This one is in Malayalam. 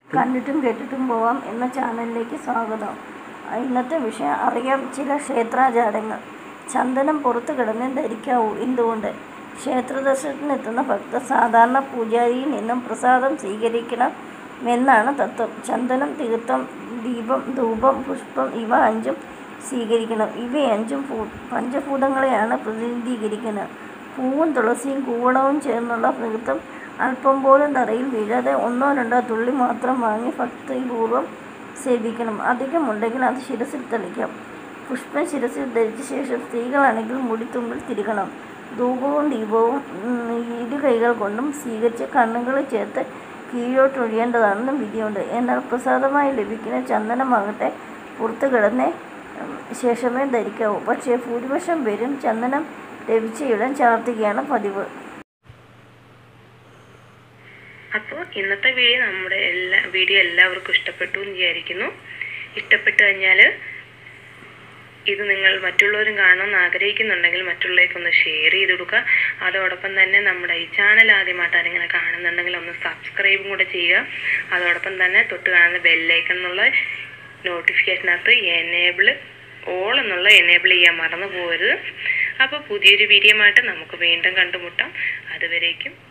കണ്ടിട്ടും കേട്ടിട്ടും പോവാം എന്ന ചാനലിലേക്ക് സ്വാഗതം ഇന്നത്തെ വിഷയം അറിയാം ചില ക്ഷേത്രാചാരങ്ങൾ ചന്ദനം പുറത്ത് കിടന്നേ ധരിക്കാവൂ എന്തുകൊണ്ട് ക്ഷേത്രദർശനത്തിനെത്തുന്ന ഭക്തർ സാധാരണ പൂജാരിയിൽ നിന്നും പ്രസാദം സ്വീകരിക്കണമെന്നാണ് തത്വം ചന്ദനം തീർത്ഥം ദീപം ധൂപം പുഷ്പം ഇവ അഞ്ചും സ്വീകരിക്കണം ഇവയഞ്ചും ഭൂ പഞ്ചഭൂതങ്ങളെയാണ് പ്രതിനിധീകരിക്കുന്നത് പൂവും തുളസിയും കൂവളവും ചേർന്നുള്ള തീർത്ഥം അല്പം പോലും തറയിൽ വീഴാതെ ഒന്നോ രണ്ടോ തുള്ളി മാത്രം വാങ്ങി ഭക്തിപൂർവ്വം സേവിക്കണം അധികമുണ്ടെങ്കിൽ അത് ശിരസിൽ തളിക്കാം പുഷ്പം ശിരസിൽ ധരിച്ച ശേഷം സ്ത്രീകളാണെങ്കിൽ മുടിത്തുമ്പിൽ തിരുകണം ധൂപവും ദീപവും ഉം, ഇരു കൈകൾ കൊണ്ടും സ്വീകരിച്ച് കണ്ണുകളിൽ ചേർത്ത് കീഴോട്ടൊഴിയേണ്ടതാണെന്നും വിധിയുണ്ട് എന്നാൽ പ്രസാദമായി ലഭിക്കുന്ന ചന്ദനമാകട്ടെ പുറത്ത് കിടന്നേ ഉം, ശേഷമേ ധരിക്കാവൂ പക്ഷേ ഭൂരിപക്ഷം പേരും ചന്ദനം ലഭിച്ചയുടൻ ചാർത്തുകയാണ് പതിവ് അപ്പോൾ ഇന്നത്തെ വീഡിയോ നമ്മുടെ എല്ലാ വീഡിയോ എല്ലാവർക്കും ഇഷ്ടപ്പെട്ടു എന്ന് വിചാരിക്കുന്നു ഇഷ്ടപ്പെട്ടു കഴിഞ്ഞാൽ ഇത് നിങ്ങൾ മറ്റുള്ളവരും കാണണമെന്ന് ആഗ്രഹിക്കുന്നുണ്ടെങ്കിൽ മറ്റുള്ളവർക്കൊന്ന് ഷെയർ ചെയ്ത് കൊടുക്കുക അതോടൊപ്പം തന്നെ നമ്മുടെ ഈ ചാനൽ ആദ്യമായിട്ട് ആരെങ്കിലും കാണുന്നുണ്ടെങ്കിൽ ഒന്ന് സബ്സ്ക്രൈബും കൂടെ ചെയ്യുക അതോടൊപ്പം തന്നെ തൊട്ട് കാണുന്ന ബെല്ലൈക്കൺ എന്നുള്ള നോട്ടിഫിക്കേഷനകത്ത് എനേബിൾ ഓൾ എന്നുള്ള എനേബിൾ ചെയ്യാൻ മറന്നു പോകരുത് അപ്പോൾ പുതിയൊരു വീഡിയോ ആയിട്ട് നമുക്ക് വീണ്ടും കണ്ടുമുട്ടാം അതുവരേക്കും